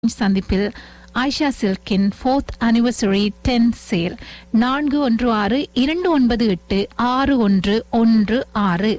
சந்திப்பில் ஆயிஷா சில்கின் fourth anniversary ten sale நான்கு ஒன்று ஆறு இரண்டு ஒன்பது எட்டு ஆறு ஒன்று ஒன்று ஆறு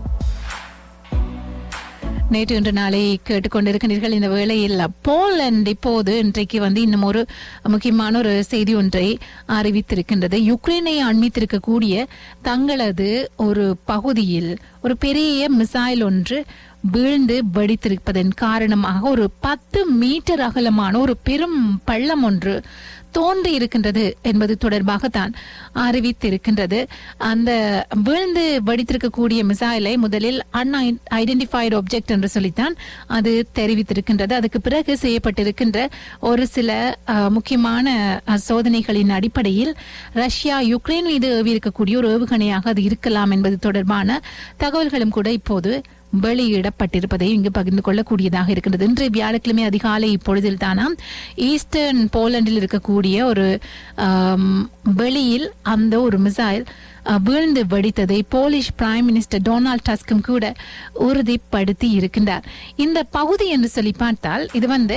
நேற்று இன்று நாளை கேட்டுக்கொண்டிருக்கிறீர்கள் இந்த வேளையில் போலண்ட் இப்போது இன்றைக்கு வந்து இன்னும் ஒரு முக்கியமான ஒரு செய்தி ஒன்றை அறிவித்திருக்கின்றது யுக்ரைனை அண்மித்திருக்கக்கூடிய தங்களது ஒரு பகுதியில் ஒரு பெரிய மிசைல் ஒன்று வீழ்ந்து வெடித்திருப்பதன் காரணமாக ஒரு பத்து மீட்டர் அகலமான ஒரு பெரும் பள்ளம் ஒன்று தோன்றி இருக்கின்றது என்பது தொடர்பாகத்தான் அறிவித்திருக்கின்றது அந்த வீழ்ந்து வெடித்திருக்கக்கூடிய மிசைலை முதலில் அன் ஐடென்டிஃபைடு ஆப்ஜெக்ட் என்று சொல்லித்தான் அது தெரிவித்திருக்கின்றது அதுக்கு பிறகு செய்யப்பட்டிருக்கின்ற ஒரு சில அஹ், முக்கியமான அஹ், சோதனைகளின் அடிப்படையில் ரஷ்யா யுக்ரைன் மீது ஏவியிருக்கக்கூடிய ஒரு ஏவுகணையாக அது இருக்கலாம் என்பது தொடர்பான தகவல்களும் கூட இப்போது வெளியிடப்பட்டிருப்பதை இங்கு பகிர்ந்து கொள்ளக்கூடியதாக இருக்கின்றது இன்று வியாழக்கிழமை அதிகாலை இப்பொழுதில் தானாம் ஈஸ்டர்ன் போலண்டில் இருக்கக்கூடிய ஒரு ஆம், வெளியில் அந்த ஒரு மிசைல் அஹ், வீழ்ந்து வெடித்ததை போலிஷ் பிரைம் மினிஸ்டர் டொனால்ட் டஸ்கும் கூட உறுதிப்படுத்தி இருக்கின்றார் இந்த பகுதி என்று சொல்லி பார்த்தால் இது வந்து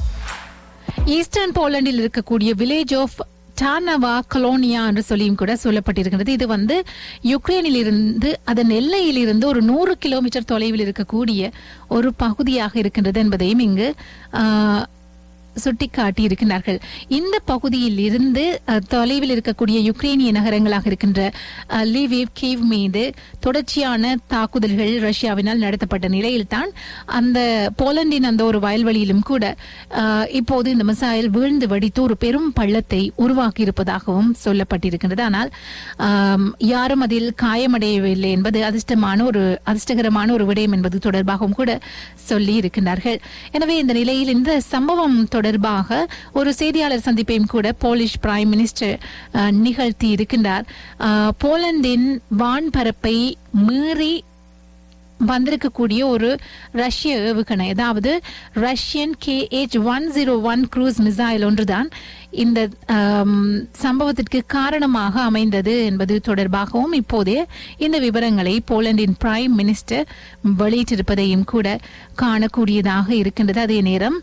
ஈஸ்டர்ன் போலண்டில் இருக்கக்கூடிய வில்லேஜ் ஆஃப் டானவா கொலோனியா என்று சொல்லியும் கூட சொல்லப்பட்டிருக்கிறது இது வந்து யுக்ரைனில் இருந்து அதன் எல்லையில் இருந்து ஒரு நூறு கிலோமீட்டர் தொலைவில் இருக்கக்கூடிய ஒரு பகுதியாக இருக்கின்றது என்பதையும் இங்கு ஆஹ், சுட்டிக்காட்டி இருக்கின்றார்கள் இந்த பகுதியில் இருந்து அஹ், தொலைவில் இருக்கக்கூடிய யுக்ரைனிய நகரங்களாக இருக்கின்ற அஹ், லிவிவ் கீவ் மீது தொடர்ச்சியான தாக்குதல்கள் ரஷ்யாவினால் நடத்தப்பட்ட நிலையில்தான் அந்த போலண்டின் அந்த ஒரு வயல்வெளியிலும் கூட அஹ், இப்போது இந்த மிசைல் வீழ்ந்து வெடித்து ஒரு பெரும் பள்ளத்தை உருவாக்கி இருப்பதாகவும் சொல்லப்பட்டிருக்கின்றது ஆனால் ஆம், யாரும் அதில் காயமடையவில்லை என்பது அதிர்ஷ்டமான ஒரு அதிர்ஷ்டகரமான ஒரு விடயம் என்பது தொடர்பாகவும் கூட சொல்லி இருக்கின்றார்கள் எனவே இந்த நிலையில் இந்த சம்பவம் தொடர்பாக ஒரு செய்தியாளர் சந்திப்பையும் கூட போலிஷ் பிரைம் மினிஸ்டர் அஹ், நிகழ்த்தி இருக்கின்றார் அஹ், போலந்தின் வான்பரப்பை மீறி வந்திருக்கக்கூடிய ஒரு ரஷ்ய ஏவுகணை அதாவது Russian K H one zero one cruise missile ஒன்றுதான் இந்த ஆம், சம்பவத்திற்கு காரணமாக அமைந்தது என்பது தொடர்பாகவும் இப்போதே இந்த விவரங்களை போலந்தின் பிரைம் மினிஸ்டர் வெளியிட்டிருப்பதையும் கூட காணக்கூடியதாக இருக்கின்றது அதே நேரம்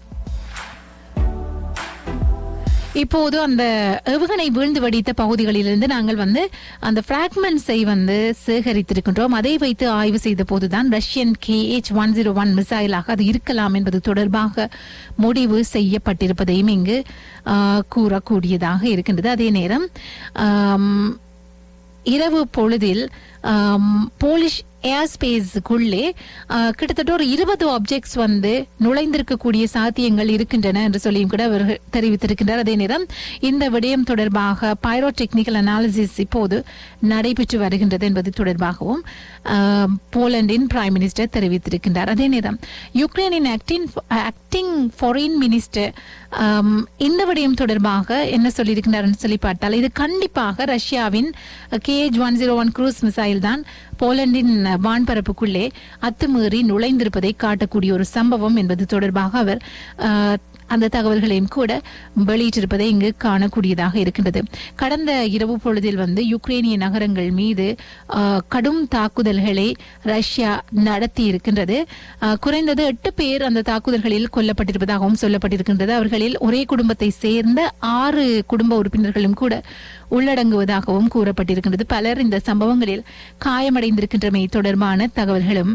இப்போது அந்த ஏவுகணை வீழ்ந்து வெடித்த பகுதிகளிலிருந்து நாங்கள் வந்து அந்த பிராக்மெண்ட்ஸை வந்து சேகரித்திருக்கின்றோம் அதை வைத்து ஆய்வு செய்த போதுதான் Russian K H one zero one மிசைலாக அது இருக்கலாம் என்பது தொடர்பாக முடிவு செய்யப்பட்டிருப்பதையும் இங்கு ஆ, கூறக்கூடியதாக இருக்கின்றது அதே நேரம் ஆம், இரவு பொழுதில் ஆம், போலிஷ் ஏர் ஸ்பேஸுக்குள்ளே கிட்டத்தட்ட ஒரு இருபது ஆப்ஜெக்ட்ஸ் வந்து நுழைந்திருக்கக்கூடிய சாத்தியங்கள் இருக்கின்றன என்று சொல்லியும் கூட அவர் தெரிவித்திருக்கின்றார் அதே நேரம் இந்த விடயம் தொடர்பாக பைரோ டெக்னிக்கல் அனாலிசிஸ் இப்போது நடைபெற்று வருகின்றது என்பது தொடர்பாகவும் ஆம், போலந்தின் பிரைம் மினிஸ்டர் தெரிவித்திருக்கின்றார் அதே நேரம் யுக்ரைனின் ஆக்டிங் ஆக்டிங் ஃபாரின் மினிஸ்டர் ஆம், இந்த விடயம் தொடர்பாக என்ன சொல்லியிருக்கிறார் சொல்லி பார்த்தால் இது கண்டிப்பாக ரஷ்யாவின் KH one zero one cruise missile தான் போலண்டின் வான்பரப்புக்குள்ளே அத்துமீறி நுழைந்திருப்பதை காட்டக்கூடிய ஒரு சம்பவம் என்பது தொடர்பாக அவர் ஆஹ், அந்த தகவல்களையும் கூட வெளியிட்டிருப்பதை இங்கு காணக்கூடியதாக இருக்கின்றது கடந்த இரவு பொழுதில் வந்து யுக்ரைனிய நகரங்கள் மீது ஆஹ், கடும் தாக்குதல்களை ரஷ்யா நடத்தி இருக்கின்றது ஆஹ், குறைந்தது எட்டு பேர் அந்த தாக்குதல்களில் கொல்லப்பட்டிருப்பதாகவும் சொல்லப்பட்டிருக்கின்றது அவர்களில் ஒரே குடும்பத்தை சேர்ந்த ஆறு குடும்ப உறுப்பினர்களும் கூட உள்ளடங்குவதாகவும் கூறப்பட்டிருக்கின்றது பலர் இந்த சம்பவங்களில் காயமடைந்திருக்கின்றமை தொடர்பான தகவல்களும்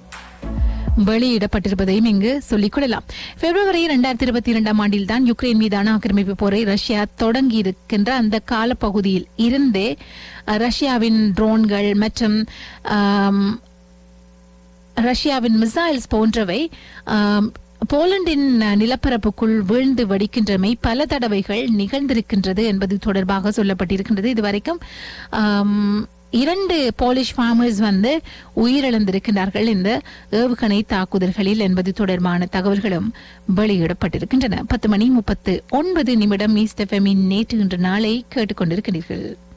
வெளியிடப்பட்டிருப்பதையும் இங்கு சொல்லிக் கொள்ளலாம் பிப்ரவரி இரண்டாயிரத்தி இருபத்தி இரண்டாம் ஆண்டில் தான் யுக்ரைன் மீதான ஆக்கிரமிப்பு போரை ரஷ்யா தொடங்கி இருக்கின்ற அந்த காலப்பகுதியில் இருந்தே அஹ், ரஷ்யாவின் ட்ரோன்கள் மற்றும் ஆம், ரஷ்யாவின் மிசைல்ஸ் போன்றவை ஆம், போலண்டின் நிலப்பரப்புக்குள் வீழ்ந்து வெடிக்கின்றமை பல தடவைகள் நிகழ்ந்திருக்கின்றது என்பது தொடர்பாக சொல்லப்பட்டிருக்கின்றது இதுவரைக்கும் ஆம், இரண்டு போலிஷ் ஃபார்மர்ஸ் வந்து உயிரிழந்திருக்கிறார்கள் இந்த ஏவுகணை தாக்குதல்களில் என்பது தொடர்பான தகவல்களும் வெளியிடப்பட்டிருக்கின்றன பத்து மணி முப்பத்து ஒன்பது நிமிடம் ஈஸ்ட் எஃப்எம்மின் நேற்று இன்று நாளை கேட்டுக்கொண்டிருக்கிறீர்கள்